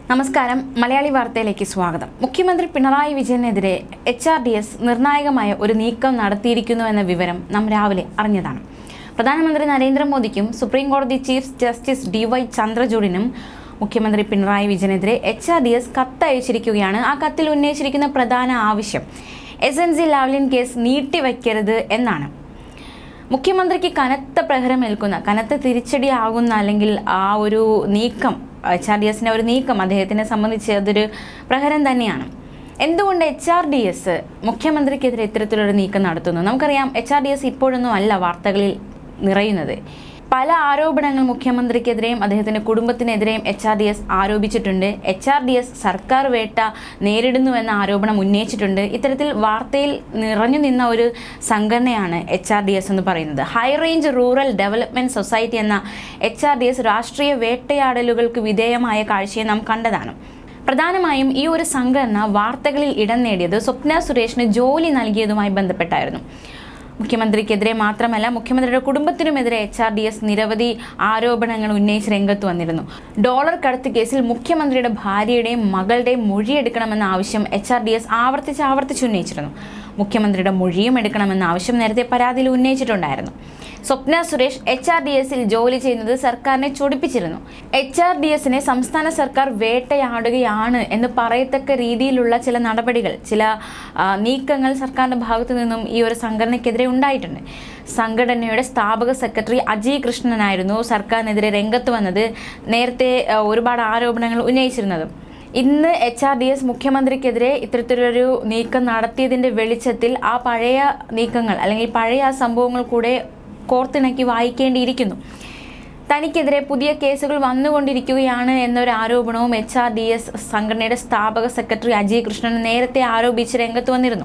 നമസ്കാരം മലയാളി വാർത്തയിലേക്ക് സ്വാഗതം മുഖ്യമന്ത്രി പിണറായി വിജയനെതിരെ എച്ച് ആർ ഡി എസ് നിർണായകമായ ഒരു നീക്കം നടത്തിയിരിക്കുന്നു എന്ന വിവരം നാം രാവിലെ അറിഞ്ഞതാണ് പ്രധാനമന്ത്രി നരേന്ദ്രമോദിക്കും സുപ്രീം കോടതി ചീഫ് ജസ്റ്റിസ് ഡി വൈ ചന്ദ്രചൂഡിനും മുഖ്യമന്ത്രി പിണറായി വിജയനെതിരെ എച്ച് ആർ ഡി എസ് കത്തയച്ചിരിക്കുകയാണ് ആ കത്തിൽ ഉന്നയിച്ചിരിക്കുന്ന പ്രധാന ആവശ്യം S N C Lavalin case നീട്ടിവെക്കരുത് എന്നാണ് മുഖ്യമന്ത്രിക്ക് കനത്ത പ്രഹരമേൽക്കുന്ന കനത്ത തിരിച്ചടിയാകുന്ന അല്ലെങ്കിൽ ആ ഒരു നീക്കം എച്ച് ആർ ഡി എസിൻ്റെ ഒരു നീക്കം അദ്ദേഹത്തിനെ സംബന്ധിച്ച് അതൊരു പ്രഹരം തന്നെയാണ് എന്തുകൊണ്ട് എച്ച് ആർ ഡി എസ് മുഖ്യമന്ത്രിക്കെതിരെ ഇത്തരത്തിലൊരു നീക്കം നടത്തുന്നു നമുക്കറിയാം എച്ച് ആർ ഡി എസ് ഇപ്പോഴൊന്നും അല്ല വാർത്തകളിൽ നിറയുന്നത് പല ആരോപണങ്ങൾ മുഖ്യമന്ത്രിക്കെതിരെയും അദ്ദേഹത്തിൻ്റെ കുടുംബത്തിനെതിരെയും എച്ച് ആർ ഡി എസ് ആരോപിച്ചിട്ടുണ്ട് എച്ച് ആർ ഡി എസ് സർക്കാർ വേട്ട നേരിടുന്നുവെന്ന ആരോപണം ഉന്നയിച്ചിട്ടുണ്ട് ഇത്തരത്തിൽ വാർത്തയിൽ നിറഞ്ഞു നിന്ന ഒരു സംഘടനയാണ് എച്ച് ആർ ഡി എസ് എന്ന് പറയുന്നത് high range rural development society എന്ന എച്ച് ആർ ഡി എസ് രാഷ്ട്രീയ വേട്ടയാടലുകൾക്ക് വിധേയമായ കാഴ്ചയെ നാം കണ്ടതാണ് പ്രധാനമായും ഈ ഒരു സംഘടന വാർത്തകളിൽ ഇടം നേടിയത് സ്വപ്ന സുരേഷിന് ജോലി നൽകിയതുമായി ബന്ധപ്പെട്ടായിരുന്നു മുഖ്യമന്ത്രിക്കെതിരെ മാത്രമല്ല മുഖ്യമന്ത്രിയുടെ കുടുംബത്തിനുമെതിരെ എച്ച് ആർ ഡി എസ് നിരവധി ആരോപണങ്ങൾ ഉന്നയിച്ച് രംഗത്ത് വന്നിരുന്നു ഡോളർ കടത്ത് കേസിൽ മുഖ്യമന്ത്രിയുടെ ഭാര്യയുടെയും മകളുടെയും മൊഴിയെടുക്കണമെന്ന ആവശ്യം എച്ച് ആർ ഡി എസ് ആവർത്തിച്ച് ആവർത്തിച്ച് ഉന്നയിച്ചിരുന്നു മുഖ്യമന്ത്രിയുടെ മൊഴിയും എടുക്കണമെന്ന ആവശ്യം നേരത്തെ പരാതിയിൽ ഉന്നയിച്ചിട്ടുണ്ടായിരുന്നു Swapna Suresh H R D എസിൽ ജോലി ചെയ്യുന്നത് സർക്കാരിനെ ചൊടിപ്പിച്ചിരുന്നു എച്ച് ആർ ഡി എസിനെ സംസ്ഥാന സർക്കാർ വേട്ടയാടുകയാണ് എന്ന് പറയത്തക്ക രീതിയിലുള്ള ചില നടപടികൾ ചില ആ, നീക്കങ്ങൾ സർക്കാരിൻ്റെ ഭാഗത്തു നിന്നും ഈ ഒരു സംഘടനയ്ക്കെതിരെ ഉണ്ടായിട്ടുണ്ട് സംഘടനയുടെ സ്ഥാപക സെക്രട്ടറി അജയ് കൃഷ്ണനായിരുന്നു സർക്കാരിനെതിരെ രംഗത്ത് വന്നത് നേരത്തെ ആ, ഒരുപാട് ആരോപണങ്ങൾ ഉന്നയിച്ചിരുന്നതും ഇന്ന് എച്ച് ആർ ഡി എസ് മുഖ്യമന്ത്രിക്കെതിരെ ഇത്തരത്തിലൊരു നീക്കം നടത്തിയതിൻ്റെ വെളിച്ചത്തിൽ ആ പഴയ നീക്കങ്ങൾ അല്ലെങ്കിൽ പഴയ ആ സംഭവങ്ങൾ കൂടെ കോർത്തിണക്കി വായിക്കേണ്ടിയിരിക്കുന്നു തനിക്കെതിരെ പുതിയ കേസുകൾ വന്നുകൊണ്ടിരിക്കുകയാണ് എന്നൊരു ആരോപണവും എച്ച് ആർ ഡി എസ് സംഘടനയുടെ സ്ഥാപക സെക്രട്ടറി അജയ് കൃഷ്ണൻ നേരത്തെ ആരോപിച്ച് രംഗത്ത് വന്നിരുന്നു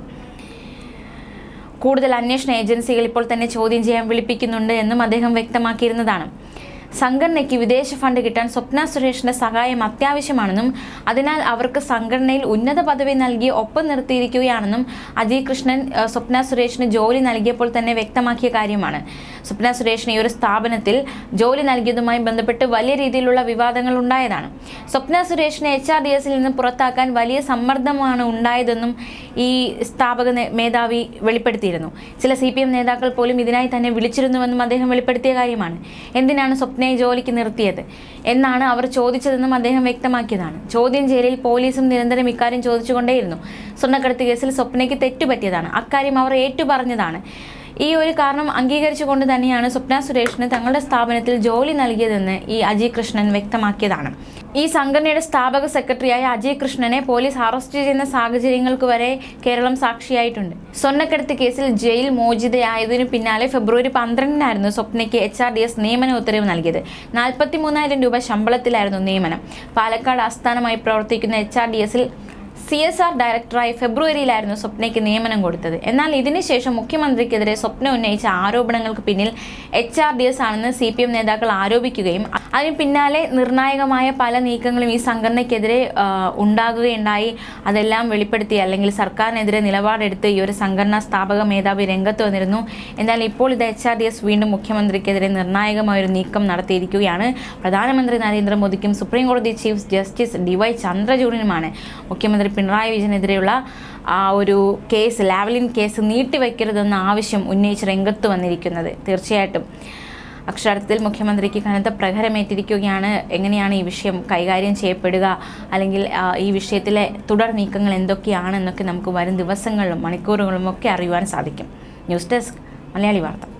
കൂടുതൽ അന്വേഷണ ഏജൻസികൾ ഇപ്പോൾ തന്നെ ചോദ്യം ചെയ്യാൻ വിളിപ്പിക്കുന്നുണ്ട് എന്നും അദ്ദേഹം വ്യക്തമാക്കിയിരുന്നതാണ് സംഘടനയ്ക്ക് വിദേശ ഫണ്ട് കിട്ടാൻ സ്വപ്ന സുരേഷിന്റെ സഹായം അത്യാവശ്യമാണെന്നും അതിനാൽ അവർക്ക് സംഘടനയിൽ ഉന്നത പദവി നൽകി ഒപ്പം നിർത്തിയിരിക്കുകയാണെന്നും അജയ് കൃഷ്ണൻ ഏഹ്, സ്വപ്ന സുരേഷിന് ജോലി നൽകിയപ്പോൾ തന്നെ വ്യക്തമാക്കിയ കാര്യമാണ് സ്വപ്ന സുരേഷിന് ഈ ഒരു സ്ഥാപനത്തിൽ ജോലി നൽകിയതുമായി ബന്ധപ്പെട്ട് വലിയ രീതിയിലുള്ള വിവാദങ്ങൾ ഉണ്ടായതാണ് സ്വപ്ന സുരേഷിനെ എച്ച് ആർ ഡി എസിൽ നിന്ന് പുറത്താക്കാൻ വലിയ സമ്മർദ്ദമാണ് ഉണ്ടായതെന്നും ഈ സ്ഥാപക നേ- മേധാവി വെളിപ്പെടുത്തിയിരുന്നു ചില സി പി എം നേതാക്കൾ പോലും ഇതിനായി തന്നെ വിളിച്ചിരുന്നുവെന്നും അദ്ദേഹം വെളിപ്പെടുത്തിയ കാര്യമാണ് എന്തിനാണ് സ്വപ്നയെ ജോലിക്ക് നിർത്തിയത് എന്നാണ് അവർ ചോദിച്ചതെന്നും അദ്ദേഹം വ്യക്തമാക്കിയതാണ് ചോദ്യം ചെയ്യലിൽ പോലീസും നിരന്തരം ഇക്കാര്യം ചോദിച്ചുകൊണ്ടേയിരുന്നു സ്വർണ്ണക്കടത്ത് കേസിൽ സ്വപ്നയ്ക്ക് തെറ്റുപറ്റിയതാണ് അക്കാര്യം അവർ ഏറ്റുപറഞ്ഞതാണ് ഈ ഒരു കാരണം അംഗീകരിച്ചുകൊണ്ട് തന്നെയാണ് സ്വപ്ന സുരേഷിന് തങ്ങളുടെ സ്ഥാപനത്തിൽ ജോലി നൽകിയതെന്ന് ഈ അജയ് കൃഷ്ണൻ വ്യക്തമാക്കിയതാണ് ഈ സംഘടനയുടെ സ്ഥാപക സെക്രട്ടറിയായ അജയ് കൃഷ്ണനെ പോലീസ് അറസ്റ്റ് ചെയ്യുന്ന സാഹചര്യങ്ങൾക്ക് വരെ കേരളം സാക്ഷിയായിട്ടുണ്ട് സ്വർണ്ണക്കടത്ത് കേസിൽ ജയിൽ മോചിതയായതിനു പിന്നാലെ ഫെബ്രുവരി പന്ത്രണ്ടിനായിരുന്നു സ്വപ്നയ്ക്ക് എച്ച് ആർ ഡി എസ് നിയമന ഉത്തരവ് നൽകിയത് നാൽപ്പത്തി മൂന്നായിരം രൂപ ശമ്പളത്തിലായിരുന്നു നിയമനം പാലക്കാട് ആസ്ഥാനമായി പ്രവർത്തിക്കുന്ന എച്ച് ആർ ഡി എസിൽ സി എസ് ആർ ഡയറക്ടറായി ഫെബ്രുവരിയിലായിരുന്നു സ്വപ്നയ്ക്ക് നിയമനം കൊടുത്തത് എന്നാൽ ഇതിനുശേഷം മുഖ്യമന്ത്രിക്കെതിരെ സ്വപ്ന ഉന്നയിച്ച ആരോപണങ്ങൾക്ക് പിന്നിൽ എച്ച് ആർ ഡി എസ് ആണെന്ന് സി പി എം നേതാക്കൾ ആരോപിക്കുകയും അതിന് പിന്നാലെ നിർണായകമായ പല നീക്കങ്ങളും ഈ സംഘടനയ്ക്കെതിരെ ആ, ഉണ്ടാകുകയുണ്ടായി അതെല്ലാം വെളിപ്പെടുത്തി അല്ലെങ്കിൽ സർക്കാരിനെതിരെ നിലപാടെടുത്ത് ഈ ഒരു സംഘടനാ സ്ഥാപക മേധാവി രംഗത്ത് വന്നിരുന്നു എന്നാൽ ഇപ്പോൾ ഇത് എച്ച് ആർ ഡി എസ് വീണ്ടും മുഖ്യമന്ത്രിക്കെതിരെ നിർണായകമായ ഒരു നീക്കം നടത്തിയിരിക്കുകയാണ് പ്രധാനമന്ത്രി നരേന്ദ്രമോദിക്കും സുപ്രീം കോടതി ചീഫ് ജസ്റ്റിസ് ഡി വൈ ചന്ദ്രചൂഡിനുമാണ് മുഖ്യമന്ത്രി പിണറായി വിജയനെതിരെയുള്ള ആ ഒരു കേസ് ലാവലിൻ കേസ് നീട്ടിവെക്കരുതെന്ന ആവശ്യം ഉന്നയിച്ച് രംഗത്ത് വന്നിരിക്കുന്നത് തീർച്ചയായിട്ടും അക്ഷരാർത്ഥത്തിൽ മുഖ്യമന്ത്രിക്ക് കനത്ത പ്രഹരമേറ്റിരിക്കുകയാണ് എങ്ങനെയാണ് ഈ വിഷയം കൈകാര്യം ചെയ്യപ്പെടുക അല്ലെങ്കിൽ ആ, ഈ വിഷയത്തിലെ തുടർ നീക്കങ്ങൾ എന്തൊക്കെയാണെന്നൊക്കെ നമുക്ക് വരും ദിവസങ്ങളിലും മണിക്കൂറുകളും ഒക്കെ അറിയുവാൻ സാധിക്കും ന്യൂസ് ഡെസ്ക് മലയാളി വാർത്ത